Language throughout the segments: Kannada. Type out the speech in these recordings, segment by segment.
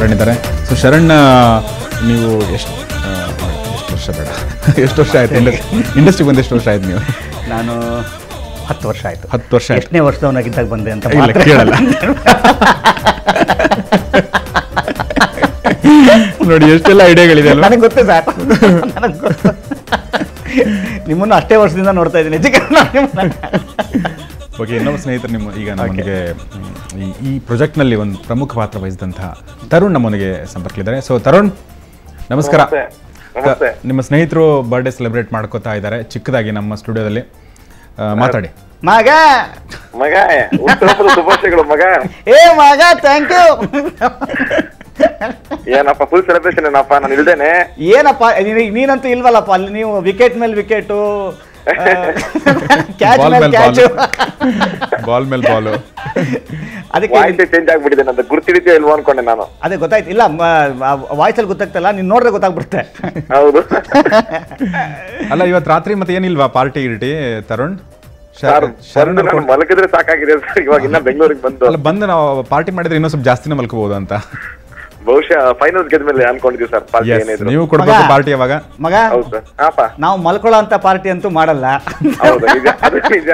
ಶರಣ್ ಇದ್ದಾರೆ ಸೊ ಶರಣ್ ಆ, ನೀವು ಎಷ್ಟು ಆ, ಎಷ್ಟು ವರ್ಷ ಬೇಡ ಎಷ್ಟು ವರ್ಷ ಆಯ್ತು ಇಂಡಸ್ಟ್ರಿಗೆ ಬಂದು ಎಷ್ಟು ವರ್ಷ ಆಯ್ತು ನೀವು ನಾನು ಹತ್ತು ವರ್ಷ ಆಯಿತು ಹತ್ತು ವರ್ಷ ಆಯ್ತು ಎಷ್ಟನೇ ವರ್ಷದವನಾಗಿದ್ದಾಗ ಬಂದೆ ಅಂತ ಇಲ್ಲ ಮಾತ್ರ ಕೇಳಲ್ಲ ನೋಡಿ ಎಷ್ಟೆಲ್ಲ ಐಡಿಯಾಗಳಿದೆ ಅಲ್ವಾ ನನಗೆ ಗೊತ್ತು ಸರ್ ನನಗೆ ಗೊತ್ತು ನಿಮ್ಮನ್ನು ಅಷ್ಟೇ ವರ್ಷದಿಂದ ನೋಡ್ತಾ ಇದ್ದೀನಿ ಹೆಚ್ಚಿಗೆ ನಾನು ನಿಮ್ಮನ್ನ- ಓಕೆ ಇನ್ನೊಬ್ಬ ಸ್ನೇಹಿತರು ನಿಮ್ಮ ಈಗ ನಮ್ಮೊಂದಿಗೆ ಮ್, ಈ ಈ ಪ್ರಾಜೆಕ್ಟ್ನಲ್ಲಿ ಒಂದು ಪ್ರಮುಖ ಪಾತ್ರ ವಹಿಸಿದಂತಹ ತರುಣ್ ನಮ್ಮೊಂದಿಗೆ ಸಂಪರ್ಕಲಿದ್ದಾರೆ ಸೊ ತರುಣ್ ನಮಸ್ಕಾರ ನಮಸ್ತೆ. ನಮಸ್ತೆ. ತ- ನಿಮ್ಮ ಸ್ನೇಹಿತರು ಬರ್ಡೇ ಸೆಲೆಬ್ರೇಟ್ ಮಾಡ್ಕೋತಾ ಇದ್ದಾರೆ ಚಿಕ್ಕದಾಗಿ ನಮ್ಮ ಸ್ಟುಡಿಯೋದಲ್ಲಿ ಆ, ಮಾತಾಡಿ ಮಗ ಮಗ ಹುಟ್ಟುಹಬ್ಬದ ಶುಭಾಶಯಗಳು ಮಗ ಏ ಮಗ ಥ್ಯಾಂಕ್ ಯು ಏನಪ್ಪ ಫುಲ್ ಸೆಲೆಬ್ರೇಷನ್ ಏನಪ್ಪ ನಾನು ಇಲ್ದೇನೆ ಏನಪ್ಪ ನೀನು- ನೀನಂತೂ ಇಲ್ವಲ್ಲಪ್ಪ ಅಲ್ಲಿ ನೀವು ವಿಕೆಟ್ ಮೇಲೆ ವಿಕೆಟು ಕ್ಯಾಚ್ ಬಾಲ್ ಮೇಲೆ ಮೇಲೆ ಕ್ಯಾಚು ಬಾಲ್ ಮೇಲೆ ಬಾಲು ಅದಕ್ಕೆ ವಾಯ್ಸ್ ಚೇಂಜ್ ಆಗ್ಬಿಟ್ಟಿದೆ ನಂದು ಗುರ್ತಿಡಿತೀಯ ಇಲ್ವೋ ಅನ್ಕೊಂಡೆ ನಾನು ಅದೇ ಗೊತ್ತಾಯ್ತು ಇಲ್ಲ ವಾಯ್ಸಲ್ಲಿ ಗೊತ್ತಾಗ್ತಲ್ಲ ನೀನು ನೋಡ್ರೆ ಗೊತ್ತಾಗ್ಬಿಡುತ್ತೆ ಹೌದು ಅಲ್ಲ ಇವತ್ತು ರಾತ್ರಿ ಮತ್ತೆ ಏನಿಲ್ವಾ ಪಾರ್ಟಿ ಗಿರ್ಟಿ ತರುಣ್ ಶ- ಸರ್ ಶರಣ್ ಬಂದು ನಾನು ಮಲಗಿದ್ರೆ ಸಾಕಾಗಿದೆ ಸರ್ ಇವಾಗ ಇನ್ನ ಬೆಂಗಳೂರಿಗೆ ಬಂದು ಅಲ್ಲ ಬಂದು ನಾವು ಪಾರ್ಟಿ ಮಾಡಿದ್ರೆ ಇನ್ನೂ ಸ್ವಲ್ಪ ಜಾಸ್ತಿನೇ ಮಲ್ಕೋಬಹುದು ಅಂತ ಬಹುಶಃ ಫೈನಲ್ ಗೆದ್ಮೇಲೆ ಅನ್ಕೊಂಡಿದೀವಿ ಸರ್ ಪಾರ್ಟಿ Yes, ಏನಿದ್ರು ನೀವು ಕೊಡ್ಬೇಕು ಮಗ. ಪಾರ್ಟಿ ಯಾವಾಗ ಮಗ ಹೌದು ಸರ್ ಹಾಪ ನಾವು ಮಲ್ಕೊಳ್ಳೋ ಅಂತ ಪಾರ್ಟಿ ಅಂತೂ ಮಾಡಲ್ಲ ಹೌದು ನಿಜ ಅದು ನಿಜ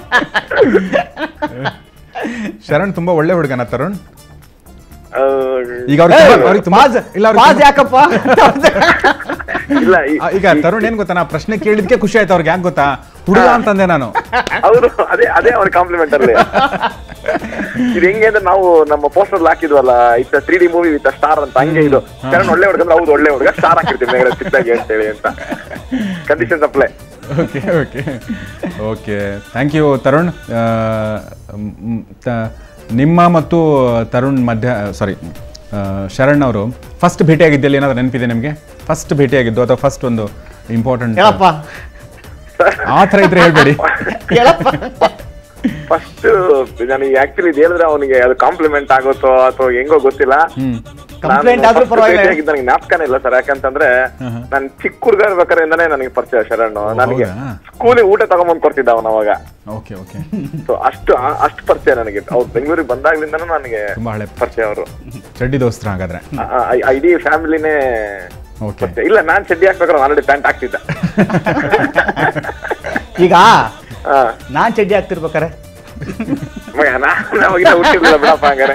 ಶರಣ್ ತುಂಬಾ ಒಳ್ಳೆ ಹುಡುಗನ ತರುಣ್ ಆ, ಈಗ ಅವ್ರಿಗೆ ತುಂಬಾ- ಅವ್ರಿಗೆ ತುಂಬಾ- ಪಾಸ್ ಇಲ್ಲ ಅವ್ರಿಗೆ ಪಾಸ್ ತುಂಬಾ- ಯಾಕಪ್ಪ ಇಲ್ಲ ಈ- ಆ, ಈಗ ತರುಣ್ ಏನ್ ಗೊತ್ತಾ ನಾ ಪ್ರಶ್ನೆ ಕೇಳಿದ್ಕೆ ಖುಷಿ ಆಯ್ತು ಅವ್ರಿಗೆ ಯಾಕೆ ಗೊತ್ತಾ ಹುಡುಗ ಅಂತಂದೆ ನಾನು ಹೌದು ಅದೇ ಅದೇ ಅವ್ರ ಕಾಂಪ್ಲಿಮೆಂಟ್ ಅಲ್ಲಿ ಇದು ಹೆಂಗೆ ಅಂದ್ರೆ ನಾವು ನಮ್ಮ ಪೋಸ್ಟರ್ ಹಾಕಿದ್ವಲ್ಲ ಇತ್ತ three D movie with star ಅಂತ ಹಂಗೆ ಇದು ಶರಣ್ ಒಳ್ಳೆ ಹುಡುಗ ಅಂದ್ರೆ ಹೌದು ಒಳ್ಳೆ ಹುಡುಗ ಸ್ಟಾರ್ ಹಾಕಿರ್ತೀವಿ ಮೇಘ ಚಿಕ್ಕದಾಗಿ ಅಂತ ಹೇಳಿ ಅಂತ conditions apply okay okay okay thank you Tarun ಆ, ಮ್, ತ- ನಿಮ್ಮ ಮತ್ತು ತರುಣ್ ಮಧ್ಯ ಸಾರಿ ಶರಣ್ ಅವರು ಫಸ್ಟ್ ಭೇಟಿಯಾಗಿದ್ದಲ್ಲಿ ಏನಾದ್ರು ನೆನಪಿದೆ ನಿಮಗೆ ಫಸ್ಟ್ ಭೇಟಿಯಾಗಿದ್ದು ಅಥವಾ ಫಸ್ಟ್ ಒಂದು ಇಂಪಾರ್ಟೆಂಟ್ ಹೇಳಪ್ಪ ಆ ಥರ ಇದ್ರೆ ಹೇಳ್ಬೇಡಿ ಹೇಳಪ್ಪ ಫಸ್ಟ್ ನನಗೆ ಆಕ್ಚುಲಿ ಇದು ಹೇಳಿದ್ರೆ ಅವನಿಗೆ ಅದು ಕಾಂಪ್ಲಿಮೆಂಟ್ ಆಗುತ್ತೋ ಅಥವಾ ಹೆಂಗೋ ಗೊತ್ತಿಲ್ಲ ಹ್ಮ್ Complaint ಆದ್ರೂ ಪರವಾಗಿಲ್ಲ. ನನಗೆ ಜ್ಞಾಪಕನೇ ಇಲ್ಲ ಸರ್ ಯಾಕಂತಂದ್ರೆ ನಾನು ಚಿಕ್ಕ ಹುಡುಗ ಇರ್ಬೇಕಾದ್ರಿಂದಾನೇ ನನಗೆ ಪರಿಚಯ ಶರಣ್ ನನಗೆ ಹೌದಾ? ಸ್ಕೂಲಿಗೆ ಊಟ ತಗೊಂಬಂದ್ ಕೊಡ್ತಿದ್ದ ಅವನ ಅವಾಗ ಓಕೆ ಓಕೆ ಸೊ ಅಷ್ಟು ಆ- ಅಷ್ಟು ಪರಿಚಯ ನನಗೆ ಅವ್ರು ಬೆಂಗಳೂರಿಗೆ ಬಂದಾಗ್ಲಿಂದನೂ ನನಗೆ ತುಂಬಾ ಹಳೆ ಪರಿಚಯ ಅವರು ಚಡ್ಡಿ ದೋಸ್ತ್ರ ಹಾಗಾದ್ರೆ ಇಡೀ ಫ್ಯಾಮಿಲಿನೇ ಓಕೆ ಪರಿಚಯ ಇಲ್ಲ ನಾನ್ ಚಡ್ಡಿ ಹಾಕ್ಬೇಕಾದ್ರೆ ಆಲ್ರೆಡಿ ಪ್ಯಾಂಟ್ ಹಾಕ್ತಿದ್ದ ಈಗ ಹಾ ನಾನ್ ಚಡ್ಡಿ ಹಾಕ್ತಿರ್ಬೇಕಾರೆ ಮಗ ನಾ- ನಾವಾಗಿನ್ನ ಹುಟ್ಟಿರ್ಲಿಲ್ಲ ಬಿಡಪ್ಪ ಹಂಗಾರೆ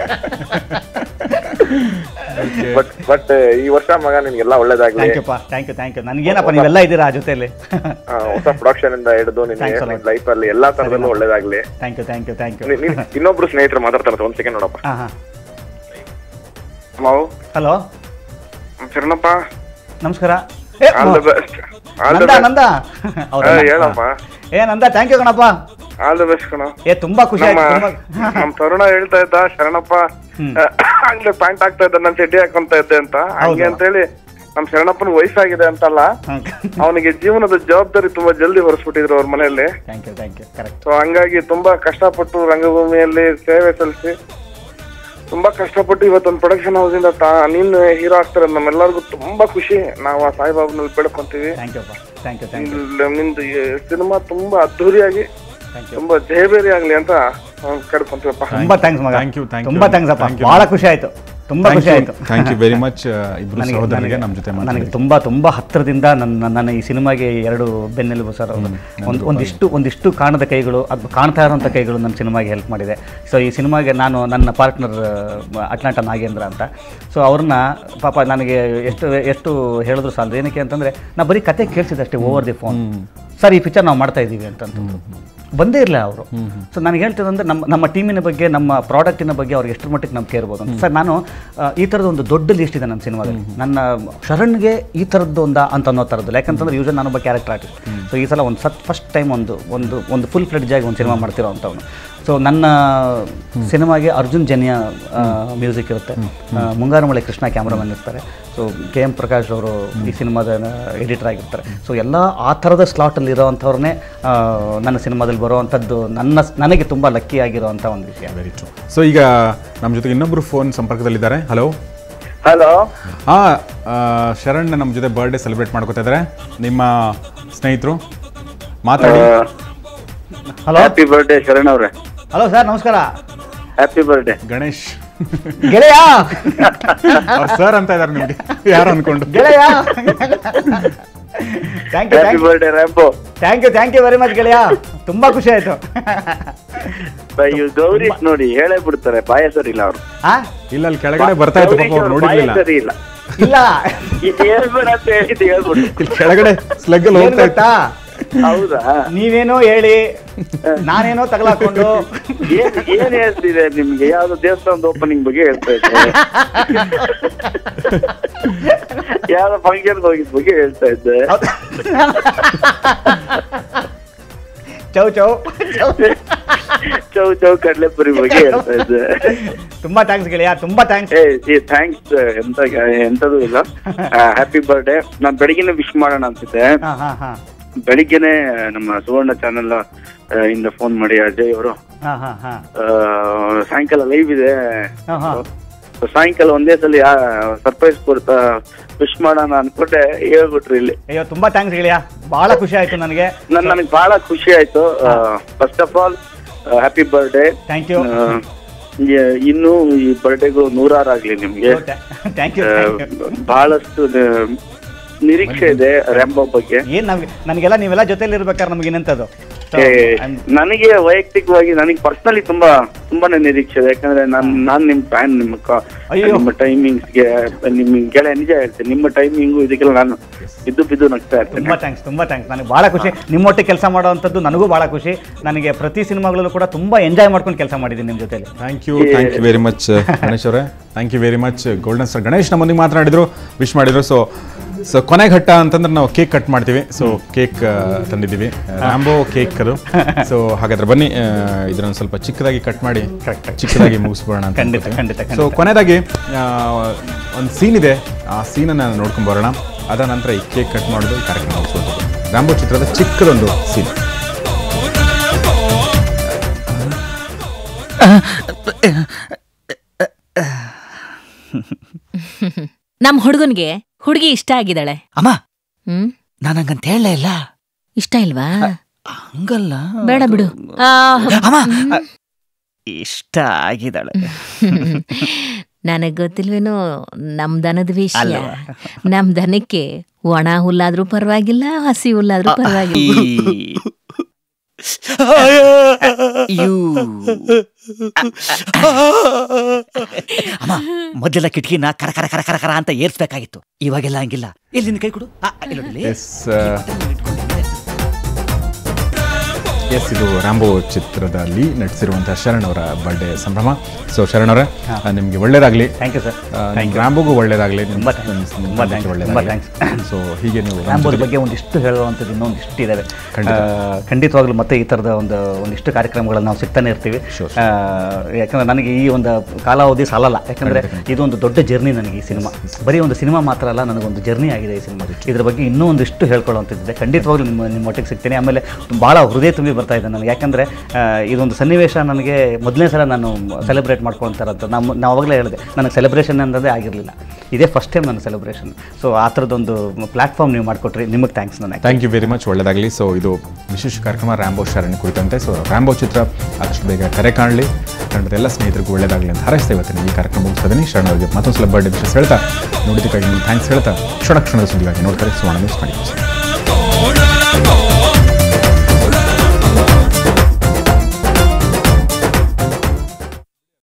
ಬಟ್ ಬಟ್ ಈ ವರ್ಷ ಮಗ ನಿನ್ಗೆಲ್ಲ ಒಳ್ಳೇದಾಗ್ಲಿ ಥ್ಯಾಂಕ್ ಯುಪ್ಪ ಥ್ಯಾಂಕ್ ಯು ಥ್ಯಾಂಕ್ ಯು ನನಗೇನಪ್ಪ ನೀವೆಲ್ಲ ಇದ್ದೀರಾ ಆ ಜೊತೆಲಿ ಆ, ಹೊಸ ಪ್ರೊಡಕ್ಷನ್ ಇಂದ ಹಿಡಿದು Thanks a lot. ನಿನ್ನ ಲೈಫ್ ಅಲ್ಲಿ ಎಲ್ಲಾ ತರದಲ್ಲೂ ಒಳ್ಳೇದಾಗ್ಲಿ thank you thank you thank you ನಿ- ನಿನ್ ಇನ್ನೊಬ್ರು ಸ್ನೇಹಿತರು ಮಾತಾಡ್ತಾರೆ ಒಂದ್ ಸೆಕೆಂಡ್ ನೋಡಪ್ಪ ಹಾಂ ಹಾಂ ಮಾವು ಹಲೋ ಶರಣಪ್ಪ ನಮಸ್ಕಾರ ಏ, all the best all the Nanda best Nanda ಅವ್ರ ಅಣ್ಣ. ಹೇಳಪ್ಪ ಏ ನಂದ ಥ್ಯಾಂಕ್ ಯು ಕಣಪ್ಪ ಆಲ್ ದ ಬೆಸ್ಟ್ ಕಣ ಏ ತುಂಬಾ ಖುಷಿ ನಮ್ಮ ಆಯ್ತು ತುಂಬಾ ನಮ್ ತರುಣ ಹೇಳ್ತಾ ಇದ್ದ ಶರಣಪ್ಪ ಹಂಗೆ ಪ್ಯಾಂಟ್ ಹಾಕ್ತಾ ಇದ್ದ ನಾನು ಚಡ್ಡಿ ಹಾಕೊಂತ ಇದ್ದೆ ಅಂತ ಹಂಗೆ ಹೌದು. ಅಂತೇಳಿ ನಮ್ ಶರಣಪ್ಪನ ವಯಸ್ಸಾಗಿದೆ ಅಂತಲ್ಲ ಹ್ಮ್. ಅವನಿಗೆ ಜೀವನದ ಜವಾಬ್ದಾರಿ ತುಂಬಾ ಜಲ್ದಿ ಹೊರಿಸ್ಬಿಟ್ಟಿದ್ರು ಅವ್ರ ಮನೆಯಲ್ಲಿ thank you thank you correct so ಹಂಗಾಗಿ ತುಂಬಾ ಕಷ್ಟಪಟ್ಟು ರಂಗಭೂಮಿಯಲ್ಲಿ ಸೇವೆ ಸಲ್ಲಿಸಿ ತುಂಬಾ ಕಷ್ಟಪಟ್ಟು ಇವತ್ತೊಂದು ಪ್ರೊಡಕ್ಷನ್ ಹೌಸ್ ಇಂದ ತಾ ನೀನು ಹೀರೋ ಆಗ್ತಾರೆ ನಮ್ಮೆಲ್ಲರಿಗೂ ತುಂಬಾ ಖುಷಿ ನಾವು ಆ ಸಾಯಿಬಾಬನಲ್ಲಿ ಬೇಡ್ಕೊಂತೀವಿ ಥ್ಯಾಂಕ್ ಯು ಅಪ್ಪ ಥ್ಯಾಂಕ್ ಯು ಥ್ಯಾಂಕ್ ಯು ನಿಂದು- ನಿಂದು ಸಿನಿಮಾ ತುಂಬಾ ಅದ್ದೂರಿಯಾಗಿ ಥ್ಯಾಂಕ್ ಯು ತುಂಬಾ ಜಯಬೇರಿ ಆಗ್ಲಿ ಅಂತ ನಾವ್ ಕೇಳ್ಕೊಂತೀವಪ್ಪ ತುಂಬಾ ಥ್ಯಾಂಕ್ಸ್ ಮಗ Thank you, thank you. ತುಂಬಾ ಥ್ಯಾಂಕ್ಸ್ ಅಪ್ಪ Thank you. ಬಹಳ ಖುಷಿ ಆಯ್ತು ತುಂಬಾ ಖುಷಿ ಆಯ್ತು ಥ್ಯಾಂಕ್ ಯು ವೆರಿ ಮಚ್ ಇಬ್ರು ನನಗೆ- ಸಹೋದರರಿಗೆ ನನಗೆ- ನಮ್ಮ ಜೊತೆ ನನಗೆ ಮಾತಾಡಿ ತುಂಬಾ ತುಂಬಾ ಹತ್ತಿರದಿಂದ ನನ್ನ ನನ್ನ ಈ ಸಿನಿಮಾಗೆ ಎರಡು ಬೆನ್ನೆಲುಬು ಸರ್ ಅವರು ಒಂದು ಒಂದಿಷ್ಟು ಒಂದಿಷ್ಟು ಕಾಣದ ಕೈಗಳು ಅದು ಕಾಣ್ತಾ ಇರೋಂಥ ಕೈಗಳು ನನ್ನ ಸಿನಿಮಾಗೆ ಹೆಲ್ಪ್ ಮಾಡಿದೆ ಸೊ ಈ ಸಿನಿಮಾಗೆ ನಾನು ನನ್ನ ಪಾರ್ಟ್ನರ್ ಅಟ್ಲಾಂಟ ನಾಗೇಂದ್ರ ಅಂತ ಸೊ ಅವ್ರನ್ನ ಪಾಪ ನನಗೆ ಎಷ್ಟು ಎಷ್ಟು ಹೇಳಿದ್ರು ಸಾಲದು ಏನಕ್ಕೆ ಅಂತಂದರೆ ನಾ ಬರೀ ಕತೆ ಕೇಳಿಸಿದೆ ಅಷ್ಟೇ ಓವರ್ ದಿ ಫೋನ್ ಸರ್ ಈ ಪಿಕ್ಚರ್ ನಾವು ಮಾಡ್ತಾ ಇದ್ದೀವಿ ಅಂತಂದ್ರು ಬಂದೇ ಇರಲಿಲ್ಲ ಅವರು ಸೊ ನನಗೆ ಹೇಳ್ತಿದ್ದಂದ್ರೆ ನಮ್ಮ ನಮ್ಮ ಟೀಮಿನ ಬಗ್ಗೆ ನಮ್ಮ ಪ್ರಾಡಕ್ಟಿನ ಬಗ್ಗೆ ಅವ್ರಿಗೆ ಎಷ್ಟು ಮಟ್ಟಿಗೆ ನಂಬಿಕೆ ಇರ್ಬೋದು ಅಂತ ಸರ್ ನಾನು ಆ, ಈ ಥರದ ಒಂದು ದೊಡ್ಡ ಲಿಸ್ಟ್ ಇದೆ ನನ್ನ ಸಿನಿಮಾದಲ್ಲಿ ನನ್ನ ಶರಣ್ಗೆ ಈ ಥರದ್ದು ಒಂದ ಅಂತ ಅನ್ನೋ ಥರದ್ದು ಯಾಕಂತಂದ್ರೆ ಯೂಶಲ್ ನಾನೊಬ್ಬ ಕ್ಯಾರೆಕ್ಟರ್ ಆರ್ಟಿಸ್ಟ್ ಸೊ ಈ ಸಲ ಒಂದು ಸತ್ ಫಸ್ಟ್ ಟೈಮ್ ಒಂದು ಒಂದು ಒಂದು ಫುಲ್ ಫ್ಲೆಡ್ಜ್ ಆಗಿ ಒಂದು ಸಿನಿಮಾ ಮಾಡ್ತಿರೋ ಅಂಥವ್ನು ಸೊ ನನ್ನ ಸಿನಿಮಾಗೆ ಅರ್ಜುನ್ ಜನ್ಯ ಮ್ಯೂಸಿಕ್ ಇರುತ್ತೆ ಆ, ಮುಂಗಾರು ಮಳೆ ಕೃಷ್ಣ ಕ್ಯಾಮ್ರಾಮನ್ ಇರ್ತಾರೆ ಸೊ ಕೆ ಎಂ ಪ್ರಕಾಶ್ ಅವರು ಈ ಸಿನಿಮಾದ ಎಡಿಟರ್ ಆಗಿರ್ತಾರೆ ಸೊ ಎಲ್ಲ ಆ ಥರದ ಸ್ಲಾಟಲ್ಲಿ ಇರೋವಂಥವ್ರನ್ನೇ ಆ, ನನ್ನ ಸಿನಿಮಾದಲ್ಲಿ ಬರುವಂಥದ್ದು ನನ್ನ ನನಗೆ ತುಂಬ ಲಕ್ಕಿ ಆಗಿರೋವಂಥ ಒಂದು ವಿಷಯ ವೆರಿ ಟ್ರೂ ಸೊ ಈಗ ನಮ್ಮ ಜೊತೆಗೆ ಇನ್ನೊಬ್ರು ಫೋನ್ ಸಂಪರ್ಕದಲ್ಲಿದ್ದಾರೆ ಹಲೋ ಹಲೋ ಹಾ ಆ, ಶರಣ್ ನಮ್ಮ ಜೊತೆ ಬರ್ಡೇ ಸೆಲೆಬ್ರೇಟ್ ಮಾಡ್ಕೋತಾ ಇದ್ದಾರೆ ನಿಮ್ಮ ಸ್ನೇಹಿತರು ಮಾತಾಡಿ ಹಲೋ ಹ್ಯಾಪಿ ಬರ್ಡೇ ಶರಣ್ ಅವ್ರೆ ಹಲೋ ಸರ್ ನಮಸ್ಕಾರ ಹ್ಯಾಪಿ ಬರ್ಡೇ ಗಣೇಶ್ ಗೆಳೆಯ ಸರ್ ಅಂತ ಇದಾರೆ ನಿಮಗೆ ಯಾರು ಅನ್ಕೊಂಡು ಗೆಳೆಯ thank you happy birthday Rambo thank you thank you very much ಗೆಳೆಯ ತುಂಬಾ ಖುಷಿ ಆಯ್ತು ಇವ್ ಗೌರೀಶ್ ನೋಡಿ ಹೇಳೇ ಬಿಡ್ತಾರೆ ಬಾಯ ಸರಿ ಇಲ್ಲ ಅವ್ರು ಆ ಇಲ್ಲ ಅಲ್ಲಿ ಕೆಳಗಡೆ ಬರ್ತಾ ಇತ್ತು ಪಾಪ ಅವ್ರು ನೋಡಿರ್ಲಿಲ್ಲ ಸರಿ ಇಲ್ಲ ಇಲ್ಲ ಇದು ಹೇಳ್ಬೇಡ ಅಂತ ಹೇಳಿದ್ದು ಹೇಳ್ಬಿಟ್ಟು ಇಲ್ಲಿ ಕೆಳಗಡೆ ಸ್ಲಗ್ ಅಲ್ಲಿ ಏನ್ ಹೋಗ್ತಾ ಇತ್ತು ಗೊತ್ತಾ ಹೌದಾ ನೀವೇನೋ ಹೇಳಿ ನಾನೇನೋ ತಗಲಾಕೊಂಡು ಏನ್ ಏನ್ ಹೇಳ್ತಿದೆ ನಿಮ್ಗೆ ಯಾವ್ದೋ ದೇವಸ್ಥಾನದ ಓಪನಿಂಗ್ ಬಗ್ಗೆ ಹೇಳ್ತಾ ಇದ್ದೆ ಯಾವ್ದೋ ಫಂಕ್ಷನ್ ಹೋಗಿದ್ ಬಗ್ಗೆ ಹೇಳ್ತಾ ಇದ್ದೆ ಚೌ ಚೌ ಚೌ ಚೌ ಕಡ್ಲೆಪುರಿ ಬಗ್ಗೆ ಹೇಳ್ತಾ ಇದ್ದೆ ತುಂಬಾ ಥ್ಯಾಂಕ್ಸ್ ಗೆಳೆಯ ತುಂಬಾ ಥ್ಯಾಂಕ್ಸ್ ಏ ಥ್ಯಾಂಕ್ಸ್ ಎಂತ ಎಂತದೂ ಇಲ್ಲ ಹ್ಯಾಪಿ ಬರ್ಡೇ ನಾನ್ ಬೆಳಿಗ್ಗೆನೆ ವಿಶ್ ಮಾಡೋಣ ಅಂತಿದ್ದೆ ಹಾ ಹಾ ಹಾ ಬೆಳಿಗ್ಗೆನೆ ನಮ್ಮ ಸುವರ್ಣ ಚಾನೆಲ್ ಇಂದ ಫೋನ್ ಮಾಡಿ ಅಜಯ್ ಅವರು ಹಾ ಹಾ ಹಾ ಸಾಯಂಕಾಲ ಲೈವ್ ಇದೆ ಹಾ ಹಾ So, ಸಾಯಂಕಾಲ ಒಂದೇ ಸಲ ಸರ್ಪ್ರೈಸ್ ಕೊಡ್ತಾ ವಿಶ್ ಮಾಡೋಣ ಅನ್ಕೊಂಡೆ ಹೇಳ್ಬಿಟ್ರಿ ಇಲ್ಲಿ ಅಯ್ಯೋ ತುಂಬಾ ಥ್ಯಾಂಕ್ಸ್ ಗೆಳೆಯ ಬಹಳ ಖುಷಿ ಆಯ್ತು ನನಗೆ ನನ್ ನನಗೆ ಬಹಳ ಖುಷಿ ಆಯ್ತು first of all happy birthday thank you ಇನ್ನು ಈ ಬರ್ಡೇಗಳು ನೂರಾರು ಆಗ್ಲಿ ನಿಮ್ಗೆ ಥ್ಯಾಂಕ್ ಯು ಆ, ಬಹಳಷ್ಟು ನ- ನಿರೀಕ್ಷೆ ಇದೆ ರ್ಯಾಂಬೋ ಬಗ್ಗೆ ಏನ್ ನಮ್ಗೆ ನನಗೆಲ್ಲ ನೀವೆಲ್ಲ ಜೊತೆಲಿ ಇರ್ಬೇಕಾದ್ರೆ ನಮ್ಗೆ ಇನ್ನೆಂತದ್ದು So, ಏ, I'm- ನನಗೆ ವೈಯಕ್ತಿಕವಾಗಿ ನನಗೆ ಪರ್ಸನಲಿ ತುಂಬಾ ತುಂಬಾನೇ ನಿರೀಕ್ಷೆ ಇದೆ ಯಾಕಂದ್ರೆ ನಾನ್ ನಾನ್ ನಿಮ್ ಫ್ಯಾನ್ ನಿಮ್ಮ ಕ- ಅಯ್ಯೋ. ನಿಮ್ಮ ಟೈಮಿಂಗ್ಸ್ಗೆ ನಿಮ್ ಗೆಳೆಯ ನಿಜ ಹೇಳ್ತೀನಿ ನಿಮ್ಮ ಟೈಮಿಂಗು ಇದಕ್ಕೆಲ್ಲ ನಾನು ಬಿದ್ದು ಬಿದ್ದು ನಗ್ತಾ ಇರ್ತೇನೆ ತುಂಬಾ ಥ್ಯಾಂಕ್ಸ್ ತುಂಬಾ ಥ್ಯಾಂಕ್ಸ್ ನನಗೆ ಬಹಳ ಖುಷಿ ನಿಮ್ಮೊಟ್ಟಿಗೆ ಕೆಲಸ ಮಾಡುವಂಥದ್ದು ನನಗೂ ಬಹಳ ಖುಷಿ ನನಗೆ ಪ್ರತಿ ಸಿನಿಮಾಗಳಲ್ಲೂ ಕೂಡ ತುಂಬಾ ಎಂಜಾಯ್ ಮಾಡ್ಕೊಂಡು ಕೆಲಸ ಮಾಡಿದ್ದೀನಿ ನಿಮ್ಮ ಜೊತೆಲಿ thank you thank you very much Ganesh ಅವರೇ thank you very much golden star Ganesh ನಮ್ಮೊಂದಿಗೆ ಮಾತನಾಡಿದ್ರು ವಿಶ್ ಮಾಡಿದ್ರು ಸೊ ಸೊ ಕೊನೆ ಘಟ್ಟ ಅಂತಂದ್ರೆ ನಾವು ಕೇಕ್ ಕಟ್ ಮಾಡ್ತೀವಿ ಸೊ ಕೇಕ್ ತಂದಿದ್ದೀವಿ ರ್ಯಾಂಬೋ ಕೇಕ್ ಅದು ಸೊ ಹಾಗಾದ್ರೆ ಬನ್ನಿ ಆ, ಇದನ್ನ ಒಂದ್ ಸ್ವಲ್ಪ ಚಿಕ್ಕದಾಗಿ ಕಟ್ ಮಾಡಿ ಚಿಕ್ಕದಾಗಿ ಮುಗಿಸ್ಬೋಣ ಅಂತ ಖಂಡಿತ, ಅನ್ಕೋತೀನಿ. ಖಂಡಿತ, ಖಂಡಿತ. ಸೊ ಕೊನೆಯದಾಗಿ ಒಂದು ಸೀನ್ ಇದೆ ಆ ಸೀನನ್ನು ನೋಡ್ಕೊಂಡು ಬರೋಣ ಅದ ನಂತರ ಈ ಕೇಕ್ ಕಟ್ ಮಾಡೋದು ಈ ಕಾರ್ಯಕ್ರಮ ಮುಗಿಸೋದು ರ್ಯಾಂಬೋ ಚಿತ್ರದ ಚಿಕ್ಕದೊಂದು ಸೀನ್ ನಮ್ ಹುಡುಗನ್ಗೆ ಹುಡುಗಿ ಇಷ್ಟ ಆಗಿದ್ದಾಳೆ ಅಮ್ಮ ಹ್ಮ್ ನಾನು ಹಂಗಂತ ಹೇಳಲೇ ಇಲ್ಲ ಇಷ್ಟ ಇಲ್ವಾ ಹಂಗಲ್ಲ ಬೇಡ ಬಿಡು ಆ, ಅಮ್ಮ ಇಷ್ಟ ಆಗಿದ್ದಾಳೆ ನನಗ್ ಗೊತ್ತಿಲ್ವೇನೋ ನಮ್ ದನದ ವಿಷಯ ಅಲ್ವಾ? ನಮ್ ದನಕ್ಕೆ ಒಣ ಹುಲ್ಲಾದ್ರೂ ಪರವಾಗಿಲ್ಲ ಹಸಿ ಹುಲ್ಲಾದ್ರೂ ಪರವಾಗಿಲ್ಲ ಯು ಅಮ್ಮ ಮೊದಲೆಲ್ಲ ಕಿಟಕಿನ ಕರ ಕರ ಕರ ಕರ ಕರ ಅಂತ ಏರ್ಸ್ಬೇಕಾಗಿತ್ತು ಇವಾಗೆಲ್ಲ ಹಂಗಿಲ್ಲ ಇಲ್ಲಿ ನಿನ್ನ ಕೈ ಕೊಡು ಆ, ಇಲ್ಲಿ ನೋಡಿ, ಇಲ್ಲಿ. ಎಸ್ ಎಸ್ ಇದು ರ್ಯಾಂಬೋ ಚಿತ್ರದಲ್ಲಿ ನಟಿಸಿರುವಂತಹ ಶರಣ್ ಅವರ ಬರ್ಡೇ ಸಂಭ್ರಮ ಸೊ ಶರಣ್ ಅವರೇ ನಿಮಗೆ ಒಳ್ಳೇದಾಗಲಿ ಥ್ಯಾಂಕ್ ಯು ಸರ್ ರ್ಯಾಂಬೋಗೂ ಒಳ್ಳೇದಾಗಲಿ ತುಂಬಾ thanks. ತುಂಬಾ thanks. ತುಂಬಾ thanks. ಸೊ ಹೀಗೆ ನೀವು ರ್ಯಾಂಬೋದ ಬಗ್ಗೆ ಒಂದಿಷ್ಟು ಹೇಳುವಂಥದ್ದು ಇನ್ನೊಂದಿಷ್ಟು ಇದಾವೆ ಖಂಡಿತ. ಆ, ಖಂಡಿತವಾಗ್ಲೂ ಮತ್ತೆ ಈ ಥರದ ಒಂದು ಒಂದಿಷ್ಟು ಕಾರ್ಯಕ್ರಮಗಳನ್ನು ನಾವು ಸಿಗ್ತಾನೆ ಇರ್ತೀವಿ Sure, ಆ, ಯಾಕಂದ್ರೆ ನನಗೆ ಈ ಒಂದು ಕಾಲಾವಧಿ ಸಾಲಲ್ಲ ಯಾಕಂದ್ರೆ ಇದೊಂದು ದೊಡ್ಡ ಜರ್ನಿ ನನಗೆ ಈ ಸಿನಿಮಾ ಬರೀ ಒಂದು ಸಿನಿಮಾ ಮಾತ್ರ ಅಲ್ಲ ನನಗೊಂದು ಜರ್ನಿ ಆಗಿದೆ ಈ ಸಿನಿಮಾ ಇದ್ರ ಬಗ್ಗೆ ಇನ್ನೂ ಒಂದಿಷ್ಟು ಹೇಳ್ಕೊಳ್ಳುವಂಥದ್ದಿದೆ ಖಂಡಿತವಾಗ್ಲೂ ನಿಮ್ಮ ನಿಮ್ಮ ಒಟ್ಟಿಗೆ ಸಿಗ್ತೀನಿ ಆಮೇಲೆ ಭಾಳ ಹೃದಯ ತುಂಬಿ ಬರ್ತಾ ಇದೆ ನನಗೆ ಯಾಕಂದರೆ ಇದೊಂದು ಸನ್ನಿವೇಶ ನನಗೆ ಮೊದಲನೇ ಸಲ ನಾನು ಸೆಲೆಬ್ರೇಟ್ ಮಾಡ್ಕೊಳ್ತಾರಂತ ನಮ್ಮ ನಾವು ಅವಾಗಲೇ ಹೇಳಿದೆ ನನಗೆ ಸೆಲೆಬ್ರೇಷನ್ ಅನ್ನೋದೇ ಆಗಿರಲಿಲ್ಲ ಇದೇ ಫಸ್ಟ್ ಟೈಮ್ ನನ್ನ ಸೆಲೆಬ್ರೇಷನ್ ಸೊ ಆ ಥರದ್ದೊಂದು ಪ್ಲಾಟ್ಫಾರ್ಮ್ ನೀವು ಮಾಡಿಕೊಟ್ರಿ ನಿಮಗೆ ಥ್ಯಾಂಕ್ಸ್ ನನಗೆ ಥ್ಯಾಂಕ್ ಯು ವೆರಿ ಮಚ್ ಒಳ್ಳೆಯದಾಗಲಿ ಸೊ ಇದು ವಿಶೇಷ ಕಾರ್ಯಕ್ರಮ ರ್ಯಾಂಬೋ ಶರಣ್ ಕುರಿತಂತೆ ಸೊ ರ್ಯಾಂಬೋ ಚಿತ್ರ ಆದಷ್ಟು ಬೇಗ ತೆರೆ ಕಾಣಲಿ ಕನ್ನಡದ ಎಲ್ಲ ಸ್ನೇಹಿತರಿಗೂ ಒಳ್ಳೆಯದಾಗಲಿ ಅಂತ ಹಾರೈಸ್ತಾ ಇವತ್ತಿನ ಈ ಕಾರ್ಯಕ್ರಮ ಮುಗಿಸ್ತಿದ್ದೀನಿ ಶರಣ್ ಅವರಿಗೆ ಮತ್ತೊಂದು ಸಲ ಬರ್ಡೇ ವಿಶೇಷ ಹೇಳ್ತಾ ನೋಡಿದ್ದಕ್ಕಾಗಿ ನೀವು ಥ್ಯಾಂಕ್ಸ್ ಹೇಳ್ತಾ ಕ್ಷಣ ಕ್ಷಣದ ಸುದ್ದಿಗಾಗಿ ನೋಡ್ತಾರೆ ಸುವರ್ಣ ನ್ಯೂಸ್ ಮಾಡಿ